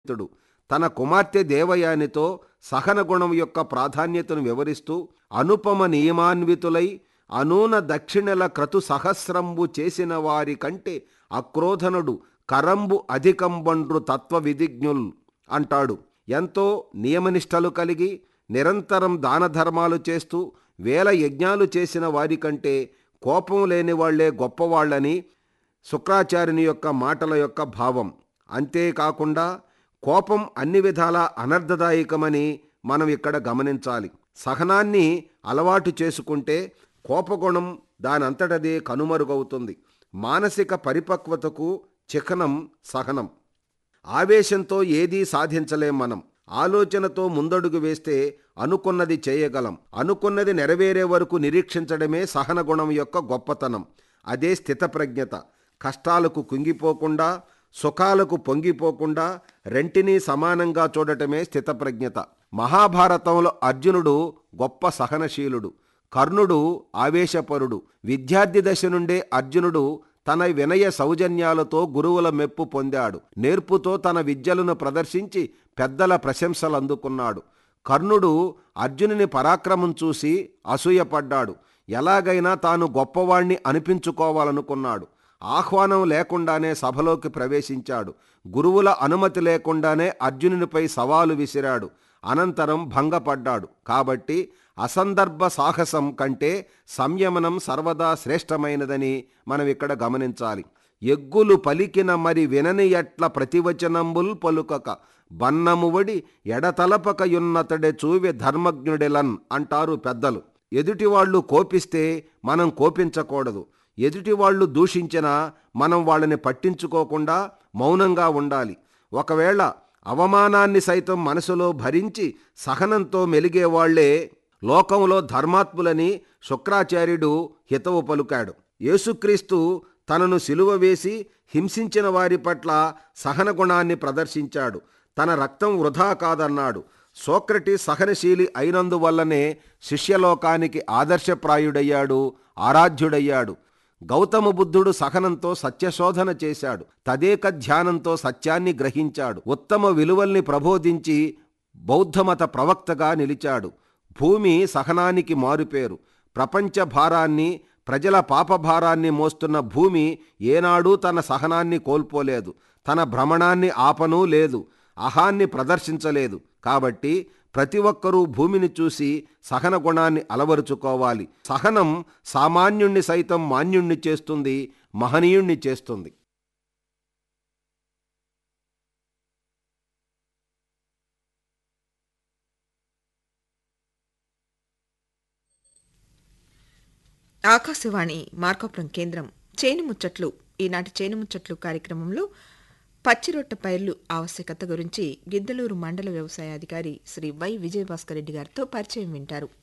తుడు తన కుమార్తె దేవయానితో సహన గుణం యొక్క ప్రాధాన్యతను వివరిస్తూ అనుపమ నియమాన్వితులై అనూన దక్షిణల క్రతు సహస్రంబు చేసిన వారి కంటే అక్రోధనుడు కరంబు అధికంబండ్రు తత్వ విధిజ్ఞుల్ అంటాడు ఎంతో నియమనిష్టలు కలిగి నిరంతరం దాన ధర్మాలు చేస్తూ వేల యజ్ఞాలు చేసిన వారి కంటే కోపం లేని వాళ్లే గొప్పవాళ్ళని శుక్రాచార్యుని యొక్క మాటల యొక్క భావం అంతేకాకుండా కోపం అన్ని విధాలా అనర్థదాయకమని మనం ఇక్కడ గమనించాలి సహనాన్ని అలవాటు చేసుకుంటే కోపగుణం దానంతటదే కనుమరుగవుతుంది మానసిక పరిపక్వతకు చిహ్నం సహనం ఆవేశంతో ఏదీ సాధించలేం మనం ఆలోచనతో ముందడుగు వేస్తే అనుకున్నది చేయగలం అనుకున్నది నెరవేరే వరకు నిరీక్షించడమే సహన గుణం యొక్క గొప్పతనం అదే స్థితప్రజ్ఞత కష్టాలకు కుంగిపోకుండా సుఖాలకు పొంగిపోకుండా రెంటినీ సమానంగా చూడటమే స్థితప్రజ్ఞత మహాభారతంలో అర్జునుడు గొప్ప సహనశీలుడు కర్ణుడు ఆవేశపరుడు విద్యార్థి దశ నుండే అర్జునుడు తన వినయ సౌజన్యాలతో గురువుల మెప్పు పొందాడు నేర్పుతో తన విద్యలను ప్రదర్శించి పెద్దల ప్రశంసలు అందుకున్నాడు కర్ణుడు అర్జునుని పరాక్రమం చూసి అసూయపడ్డాడు ఎలాగైనా తాను గొప్పవాణ్ణి అనిపించుకోవాలనుకున్నాడు ఆహ్వానం లేకుండానే సభలోకి ప్రవేశించాడు గురువుల అనుమతి లేకుండానే అర్జునునిపై సవాలు విసిరాడు అనంతరం భంగపడ్డాడు కాబట్టి అసందర్భ సాహసం కంటే సంయమనం సర్వదా శ్రేష్టమైనదని మనం ఇక్కడ గమనించాలి ఎగ్గులు పలికిన మరి వినని ఎట్ల ప్రతివచనంబుల్ పలుకక బన్నమువడి ఎడతలపకయున్నతడే చూవి ధర్మజ్ఞుడెలన్ అంటారు పెద్దలు ఎదుటివాళ్లు కోపిస్తే మనం కోపించకూడదు ఎదుటివాళ్లు దూషించినా మనం వాళ్ళని పట్టించుకోకుండా మౌనంగా ఉండాలి ఒకవేళ అవమానాన్ని సైతం మనసులో భరించి సహనంతో మెలిగేవాళ్లే లోకంలో ధర్మాత్ములని శుక్రాచార్యుడు హితవు పలుకాడు యేసుక్రీస్తు తనను సిలువ వేసి హింసించిన వారి పట్ల సహన గుణాన్ని ప్రదర్శించాడు తన రక్తం వృధా కాదన్నాడు సోక్రటి సహనశీలి అయినందువల్లనే శిష్యలోకానికి ఆదర్శప్రాయుడయ్యాడు ఆరాధ్యుడయ్యాడు గౌతమ బుద్ధుడు సహనంతో సత్యశోధన చేశాడు తదేక ధ్యానంతో సత్యాన్ని గ్రహించాడు ఉత్తమ విలువల్ని ప్రబోధించి బౌద్ధమత ప్రవక్తగా నిలిచాడు భూమి సహనానికి మారుపేరు ప్రపంచ భారాన్ని ప్రజల పాపభారాన్ని మోస్తున్న భూమి ఏనాడూ తన సహనాన్ని కోల్పోలేదు తన భ్రమణాన్ని ఆపనూ లేదు అహాన్ని ప్రదర్శించలేదు కాబట్టి ప్రతి ఒక్కరూ భూమిని చూసి సహన గుణాన్ని అలవరుచుకోవాలి సహనం సామాన్యుణ్ణి సైతం మాన్యుణ్ణి చేస్తుంది మహనీయుణ్ణి చేస్తుంది ఆకాశవాణి మార్కాపురం కేంద్రం చేను ముచ్చట్లు ఈనాటి చేను ముచ్చట్లు కార్యక్రమంలో పచ్చిరొట్ట పైర్లు ఆవశ్యకత గురించి గిద్దలూరు మండల వ్యవసాయాధికారి శ్రీ వై విజయభాస్కర్ రెడ్డి గారితో పరిచయం వింటారు